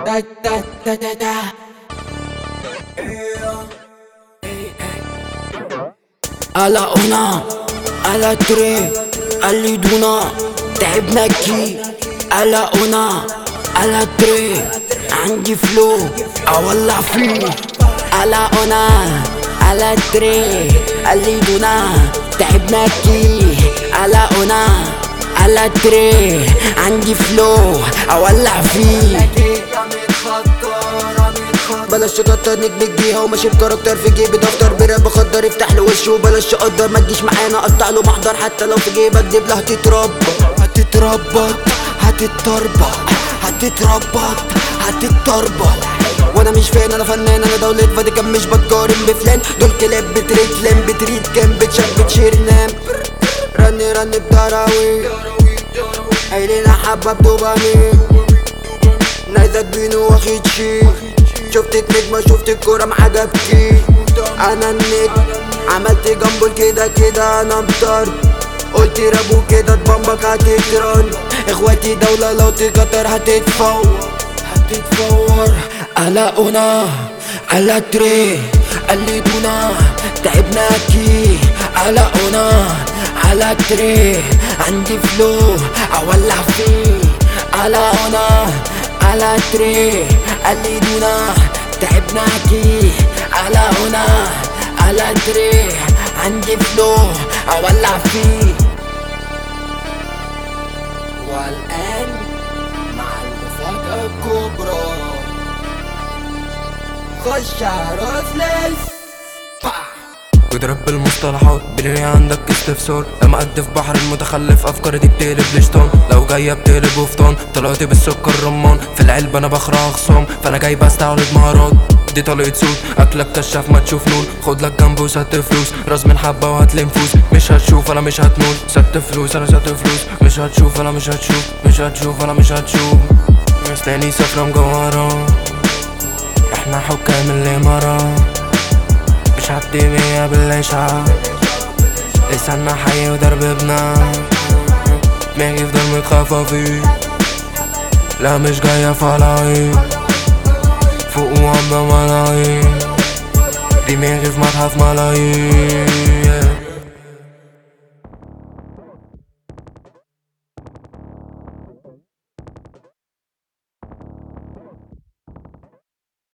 Da, da, da, da, da. على هنا على تري اللي دونا تعبنا كي على هنا على تري عندي فلو اولع فيه على هنا على تري اللي دونا تعبنا كي على هنا على تري عندي فلو اولع فيه بلاش تكتر نجمك بيها وماشي بكاركتر في جيبي دفتر براب بخدر يفتح له وشه وبلاش تقدر ما تجيش معانا قطع له محضر حتى لو في جيبك دبله هتتربى هتتربط هتتربط هتتربط هتتربط وانا مش فين انا فنان انا دولة فاتيكان مش بتقارن بفلان دول كلاب بتريد لام بتريد كام بتشاب بتشير نام رني رني بتراوي قايلين حبة بدوبامين نايزك بينو واخد شي شفت النجمة شفت الكورة معجبكي انا النجم عملت جنبه كده كده انا مطر قلت رابو كده تبمبك هتترن اخواتي دولة لو تكتر هتتفور هتتفور على هنا على تري اللي دونا تعبنا كي على هنا على تري عندي فلو اولع فيه على هنا على تري اللي دونا تعبنا كي على هنا على تري عندي فلو اولع فيه والان مع المفاجأة الكبرى خش على رفلس اضرب بالمصطلحات بنري عندك استفسار لما قد في بحر المتخلف افكاري دي بتقلب لشطان لو جايه بتقلب وفطان طلعت بالسكر رمان في العلبه انا بخرع خصام فانا جاي بستعرض مهارات دي طلقة صوت اكلك كشاف ما تشوف نور خد لك جنبه وست فلوس راس من حبه وهات نفوس مش هتشوف انا مش هتنول ست فلوس انا ست فلوس مش هتشوف انا مش هتشوف مش هتشوف انا مش هتشوف مستني سفرة مجوهرة احنا حكام الامارات مش هدي بيا بالاشعاع لساننا حي ودربنا دماغي في ضلمة خفافي لا مش جاية فلاعين فوق وعم ملايين دماغي في متحف ملايين